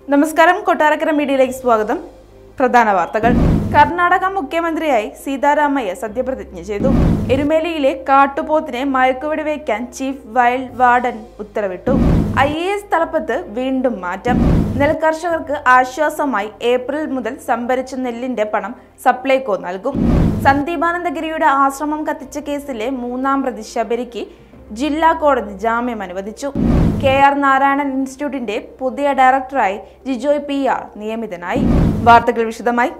നമസ്കാരം കൊട്ടാരക്കര മീഡിയയിലേക്ക് സ്വാഗതം പ്രധാന വാർത്തകൾ കർണാടക മുഖ്യമന്ത്രിയായി സീതാരാമയ്യ സത്യപ്രതിജ്ഞ ചെയ്തു എരുമേലിയിലെ കാട്ടുപോത്തിനെ മയക്കുവെടി വയ്ക്കാൻ ചീഫ് വൈൽഡ് വാർഡൻ ഉത്തരവിട്ടു ഐ എ എസ് തലപ്പത്ത് വീണ്ടും മാറ്റം നെൽകർഷകർക്ക് ആശ്വാസമായി ഏപ്രിൽ മുതൽ സംഭരിച്ച നെല്ലിന്റെ പണം സപ്ലൈകോ നൽകും സന്ദീപാനന്ദഗിരിയുടെ ആശ്രമം കത്തിച്ച കേസിലെ മൂന്നാം പ്രതി ശബരിക്ക് ജില്ലാ കോടതി ജാമ്യം അനുവദിച്ചു കെ ആർ നാരായണൻ ഇൻസ്റ്റിറ്റ്യൂട്ടിന്റെ പുതിയ ഡയറക്ടറായി ജിജോയ് പി ആർ നിയമിതനായി വാർത്തകൾ വിശദമായി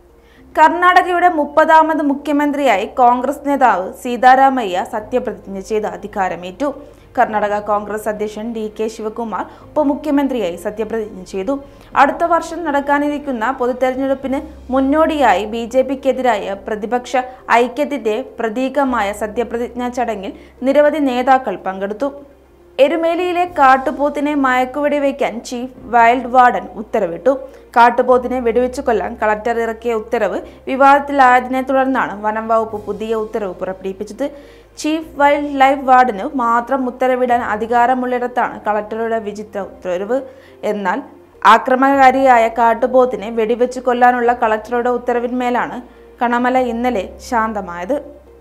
കർണാടകയുടെ മുപ്പതാമത് മുഖ്യമന്ത്രിയായി കോൺഗ്രസ് നേതാവ് സീതാരാമയ്യ സത്യപ്രതിജ്ഞ ചെയ്ത് അധികാരമേറ്റു കർണാടക കോൺഗ്രസ് അധ്യക്ഷൻ ഡി കെ ശിവകുമാർ ഉപമുഖ്യമന്ത്രിയായി സത്യപ്രതിജ്ഞ ചെയ്തു അടുത്ത വർഷം നടക്കാനിരിക്കുന്ന പൊതുതെരഞ്ഞെടുപ്പിന് മുന്നോടിയായി ബി ജെ പിക്കെതിരായ പ്രതിപക്ഷ ഐക്യത്തിന്റെ പ്രതീകമായ സത്യപ്രതിജ്ഞാ ചടങ്ങിൽ നിരവധി നേതാക്കൾ പങ്കെടുത്തു എരുമേലിയിലെ കാട്ടുപോത്തിനെ മയക്കുവെടി വയ്ക്കാൻ ചീഫ് വൈൽഡ് വാർഡൻ ഉത്തരവിട്ടു കാട്ടുപോത്തിനെ വെടിവെച്ചു കൊല്ലാൻ കളക്ടർ ഇറക്കിയ ഉത്തരവ് വിവാദത്തിലായതിനെ തുടർന്നാണ് വനം വകുപ്പ് പുതിയ ഉത്തരവ് പുറപ്പെടുവിപ്പിച്ചത് ചീഫ് വൈൽഡ് ലൈഫ് വാർഡന് മാത്രം ഉത്തരവിടാൻ അധികാരമുള്ളിടത്താണ് കളക്ടറുടെ വിചിത്ര ഉത്തരവ് എന്നാൽ ആക്രമണകാരിയായ കാട്ടുപോത്തിനെ വെടിവെച്ചു കൊല്ലാനുള്ള കളക്ടറുടെ ഉത്തരവിന്മേലാണ് കണമല ഇന്നലെ ശാന്തമായത്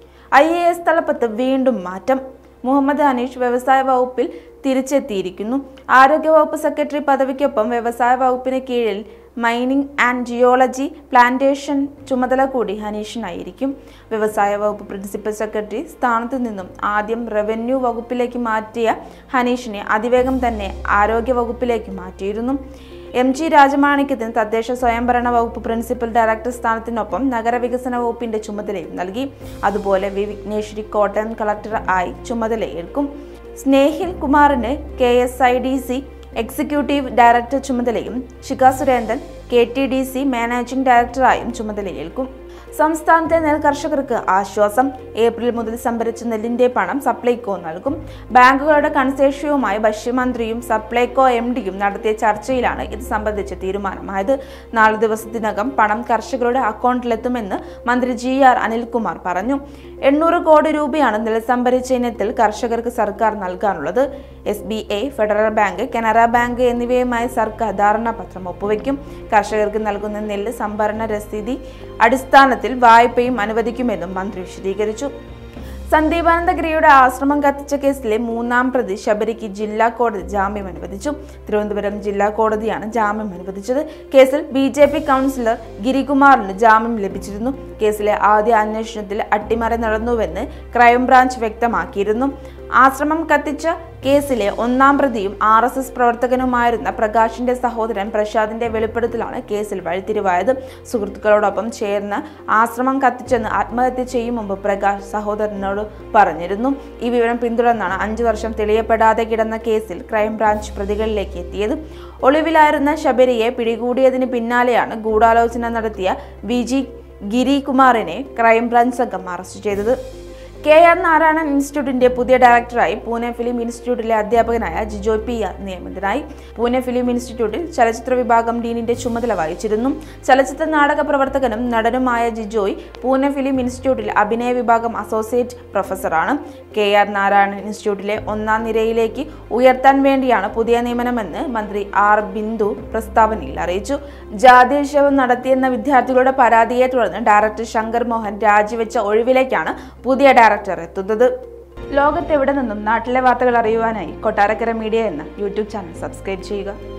ഐ എ എസ് തലപ്പത്ത് വീണ്ടും മാറ്റം മുഹമ്മദ് അനീഷ് വ്യവസായ വകുപ്പിൽ തിരിച്ചെത്തിയിരിക്കുന്നു ആരോഗ്യവകുപ്പ് സെക്രട്ടറി പദവിക്കൊപ്പം വ്യവസായ വകുപ്പിന് കീഴിൽ മൈനിങ് ആൻഡ് ജിയോളജി പ്ലാന്റേഷൻ ചുമതല കൂടി ഹനീഷിനായിരിക്കും വ്യവസായ വകുപ്പ് പ്രിൻസിപ്പൽ സെക്രട്ടറി സ്ഥാനത്തു നിന്നും ആദ്യം റവന്യൂ വകുപ്പിലേക്ക് മാറ്റിയ ഹനീഷിനെ അതിവേഗം തന്നെ ആരോഗ്യ വകുപ്പിലേക്ക് മാറ്റിയിരുന്നു എം ജി രാജമാണിക്യത്തിന് തദ്ദേശ സ്വയംഭരണ വകുപ്പ് പ്രിൻസിപ്പൽ ഡയറക്ടർ സ്ഥാനത്തിനൊപ്പം നഗരവികസന വകുപ്പിന്റെ ചുമതലയും നൽകി അതുപോലെ വി വിഘ്നേശ്വരി കോട്ടയം കളക്ടർ ആയി ചുമതലയേൽക്കും സ്നേഹിൽ കുമാറിന് K S I D C executive director ചുമതലയും Shikha Surendran K T D C managing ഡയറക്ടറായും ചുമതലയേൽക്കും സംസ്ഥാനത്തെ നെൽ കർഷകർക്ക് ആശ്വാസം ഏപ്രിൽ മുതൽ സംഭരിച്ച നെല്ലിന്റെ പണം സപ്ലൈകോ നൽകും ബാങ്കുകളുടെ കൺസേഷ്യവുമായി ഭക്ഷ്യമന്ത്രിയും സപ്ലൈകോ എം ഡിയും നടത്തിയ ചർച്ചയിലാണ് ഇത് സംബന്ധിച്ച തീരുമാനമായത് നാല് ദിവസത്തിനകം പണം കർഷകരുടെ അക്കൗണ്ടിലെത്തുമെന്ന് മന്ത്രി ജി ആർ അനിൽകുമാർ പറഞ്ഞു എണ്ണൂറ് കോടി രൂപയാണ് നെൽ സംഭരിച്ച ഇനത്തിൽ കർഷകർക്ക് സർക്കാർ നൽകാനുള്ളത് S B I Federal Bank Canara Bank എന്നിവയുമായി സർക്കാർ ധാരണാപത്രം ഒപ്പുവെക്കും കർഷകർക്ക് നൽകുന്ന നെല്ല് സംഭരണ രസീതി അടിസ്ഥാനത്തിൽ വായ്പയും അനുവദിക്കുമെന്നും മന്ത്രി വിശദീകരിച്ചു സന്ദീപാനന്ദഗിരിയുടെ ആശ്രമം കത്തിച്ച കേസിലെ മൂന്നാം പ്രതി ശബരിക്ക് ജില്ലാ കോടതി ജാമ്യം അനുവദിച്ചു തിരുവനന്തപുരം ജില്ലാ കോടതിയാണ് ജാമ്യം അനുവദിച്ചത് കേസിൽ ബി ജെ പി കൗൺസിലർ ഗിരികുമാറിന് ജാമ്യം ലഭിച്ചിരുന്നു കേസിലെ ആദ്യ അന്വേഷണത്തിൽ അട്ടിമറി നടന്നുവെന്ന് ക്രൈംബ്രാഞ്ച് വ്യക്തമാക്കിയിരുന്നു ആശ്രമം കത്തിച്ച കേസിലെ ഒന്നാം പ്രതിയും ആർ എസ് എസ് പ്രവർത്തകനുമായിരുന്ന പ്രകാശിന്റെ സഹോദരൻ പ്രസാദിന്റെ വെളിപ്പെടുത്തലാണ് കേസിൽ വഴിത്തിരിവായത് സുഹൃത്തുക്കളോടൊപ്പം ചേർന്ന് ആശ്രമം കത്തിച്ചെന്ന് ആത്മഹത്യ ചെയ്യും മുമ്പ് പ്രകാശ് സഹോദരനോട് പറഞ്ഞിരുന്നു ഈ വിവരം പിന്തുടർന്നാണ് അഞ്ചു വർഷം തെളിയപ്പെടാതെ കിടന്ന കേസിൽ ക്രൈംബ്രാഞ്ച് പ്രതികളിലേക്ക് എത്തിയത് ഒളിവിലായിരുന്ന ശബരിയെ പിടികൂടിയതിന് പിന്നാലെയാണ് ഗൂഢാലോചന നടത്തിയ വി ജി ഗിരികുമാറിനെ ക്രൈംബ്രാഞ്ച് സംഘം അറസ്റ്റ് ചെയ്തത് കെ ആർ നാരായണൻ ഇൻസ്റ്റിറ്റ്യൂട്ടിന്റെ പുതിയ ഡയറക്ടറായി പൂനെ ഫിലിം ഇൻസ്റ്റിറ്റ്യൂട്ടിലെ അധ്യാപകനായ ജിജോയ് പി ആർ നിയമിതനായി പൂനെ ഫിലിം ഇൻസ്റ്റിറ്റ്യൂട്ടിൽ ചലച്ചിത്ര വിഭാഗം ഡീനിന്റെ ചുമതല വഹിച്ചിരുന്നു ചലച്ചിത്ര നാടക പ്രവർത്തകനും നടനുമായ ജിജോയ് പൂനെ ഫിലിം ഇൻസ്റ്റിറ്റ്യൂട്ടിൽ അഭിനയ വിഭാഗം അസോസിയേറ്റ് പ്രൊഫസറാണ് കെ ആർ നാരായണൻ ഇൻസ്റ്റിറ്റ്യൂട്ടിലെ ഒന്നാം നിരയിലേക്ക് ഉയർത്താൻ വേണ്ടിയാണ് പുതിയ നിയമനമെന്ന് മന്ത്രി ആർ ബിന്ദു പ്രസ്താവനയിൽ അറിയിച്ചു ജാതിക്ഷേപം നടത്തിയെന്ന വിദ്യാർത്ഥികളുടെ പരാതിയെ തുടർന്ന് ഡയറക്ടർ ശങ്കർ മോഹൻ രാജിവെച്ച ഒഴിവിലേക്കാണ് പുതിയ ഡയറക്ടർ എത്തുന്നത് ലോകത്തെവിടെ നിന്നും നാട്ടിലെ വാർത്തകൾ അറിയുവാനായി കൊട്ടാരക്കര മീഡിയ എന്ന യൂട്യൂബ് ചാനൽ സബ്സ്ക്രൈബ് ചെയ്യുക